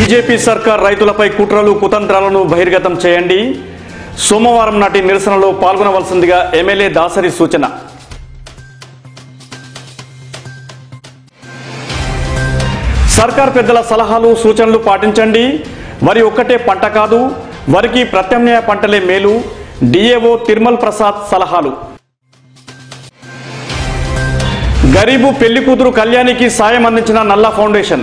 BJP సర్కార్ రైతులపై కుట్రలు కుతంత్రాలను బహిర్గతం చేయండి సోమవారం నాటి నిరసనలో పాల్గొనవలసిందిగా ఎమ్మెల్యే దాసరి సూచన సర్కార్ పెద్దల సలహాలు సూచనలు పాటించండి వరి ఒక్కటే పంట కాదు వరికి ప్రత్యామ్నాయ పంటలే మేలు డిఏఓ తిరుమల్ ప్రసాద్ సలహాలు గరీబు పెళ్లి కూతురు కళ్యాణికి సాయం అందించిన నల్లా ఫౌండేషన్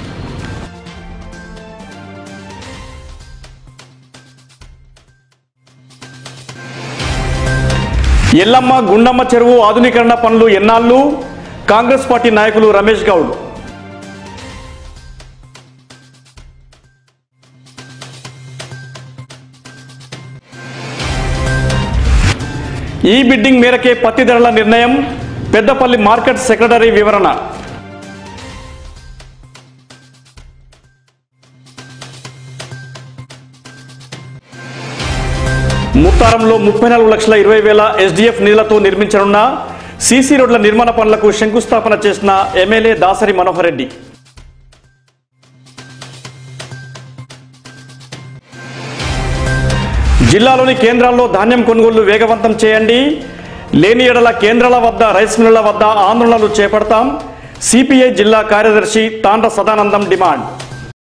ఎల్లమ్మ గుండమ్మ చెరువు ఆధునీకరణ పనులు ఎన్నాళ్ళు కాంగ్రెస్ పార్టీ నాయకులు రమేష్ గౌడ్ ఈ బిడ్డింగ్ మేరకే పత్తి ధరల నిర్ణయం పెద్దపల్లి మార్కెట్ సెక్రటరీ వివరణ ముత్తారంలో ముప్పై నాలుగు లక్షల ఇరవై వేల ఎస్డిఎఫ్ నిధులతో నిర్మించనున్న సీసీ రోడ్ల నిర్మాణ పనులకు శంకుస్థాపన చేసిన ఎమ్మెల్యే దాసరి మనోహర్ రెడ్డి జిల్లాలోని కేంద్రాల్లో ధాన్యం కొనుగోళ్లు వేగవంతం చేయండి లేని ఎడల కేంద్రాల వద్ద రైస్ మిల్లుల వద్ద ఆందోళనలు చేపడతాం సిపిఐ జిల్లా కార్యదర్శి తాండ్ర సదానందం డిమాండ్